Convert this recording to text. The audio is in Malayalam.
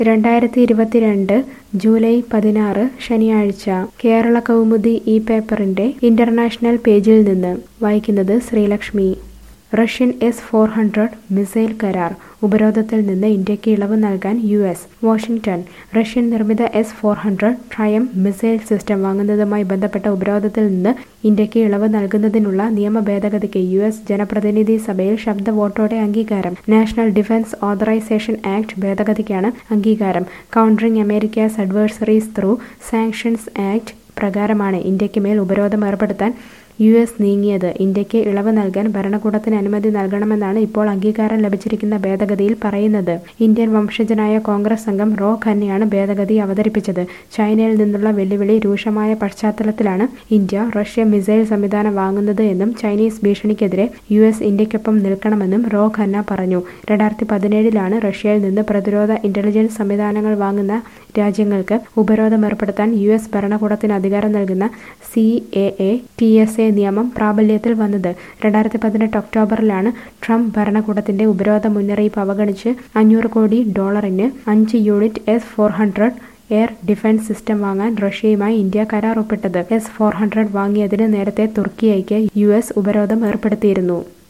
രണ്ടായിരത്തി ഇരുപത്തിരണ്ട് ജൂലൈ പതിനാറ് ശനിയാഴ്ച കേരള കൗമുദി ഈ പേപ്പറിന്റെ ഇന്റർനാഷണൽ പേജിൽ നിന്ന് വായിക്കുന്നത് Sreelakshmi Russian S four hundred missile കരാർ ഉപരോധത്തിൽ നിന്ന് ഇന്ത്യക്ക് ഇളവ് നൽകാൻ യു എസ് വാഷിംഗ്ടൺ റഷ്യൻ നിർമ്മിത S four hundred Triumf missile system വാങ്ങുന്നതുമായി ബന്ധപ്പെട്ട ഉപരോധത്തിൽ നിന്ന് ഇന്ത്യക്ക് ഇളവ് നൽകുന്നതിനുള്ള നിയമ ഭേദഗതിക്ക് യു എസ് ജനപ്രതിനിധി സഭയിൽ ശബ്ദ വോട്ടോടെ അംഗീകാരം നാഷണൽ ഡിഫൻസ് ഓതറൈസേഷൻ ആക്ട് ഭേദഗതിക്കാണ് അംഗീകാരം Countering America's Adversaries Through Sanctions Act പ്രകാരമാണ് ഇന്ത്യക്ക് മേൽ ഉപരോധം ഏർപ്പെടുത്താൻ യു എസ് നീങ്ങിയത് ഇന്ത്യക്ക് ഇളവ് നൽകാൻ ഭരണകൂടത്തിന് അനുമതി നൽകണമെന്നാണ് ഇപ്പോൾ അംഗീകാരം ലഭിച്ചിരിക്കുന്ന ഭേദഗതിയിൽ പറയുന്നത് ഇന്ത്യൻ വംശജനായ കോൺഗ്രസ് അംഗം റോ ഖന്നയാണ് ഭേദഗതി അവതരിപ്പിച്ചത് ചൈനയിൽ നിന്നുള്ള വെല്ലുവിളി രൂക്ഷമായ പശ്ചാത്തലത്തിലാണ് ഇന്ത്യ റഷ്യ മിസൈൽ സംവിധാനം വാങ്ങുന്നത് എന്നും ചൈനീസ് ഭീഷണിക്കെതിരെ യു എസ് ഇന്ത്യക്കൊപ്പം നിൽക്കണമെന്നും റോ ഖന്ന പറഞ്ഞു രണ്ടായിരത്തി പതിനേഴിലാണ് റഷ്യയിൽ നിന്ന് പ്രതിരോധ ഇന്റലിജൻസ് സംവിധാനങ്ങൾ വാങ്ങുന്ന രാജ്യങ്ങൾക്ക് ഉപരോധം ഏർപ്പെടുത്താൻ യു എസ് ഭരണകൂടത്തിന് അധികാരം നൽകുന്ന C A A T S A നിയമം പ്രാബല്യത്തിൽ വന്നത് രണ്ടായിരത്തി പതിനെട്ട് ഒക്ടോബറിലാണ് ട്രംപ് ഭരണകൂടത്തിന്റെ ഉപരോധ മുന്നറിയിപ്പ് അവഗണിച്ച് അഞ്ഞൂറ് കോടി ഡോളറിന് അഞ്ച് unit S four hundred air defence system വാങ്ങാൻ റഷ്യയുമായി ഇന്ത്യ കരാർ ഒപ്പിട്ടത് എസ് ഫോർ ഹൺഡ്രഡ് വാങ്ങിയതിന് നേരത്തെ തുർക്കിയയ്ക്ക് യു എസ് ഉപരോധം ഏർപ്പെടുത്തിയിരുന്നു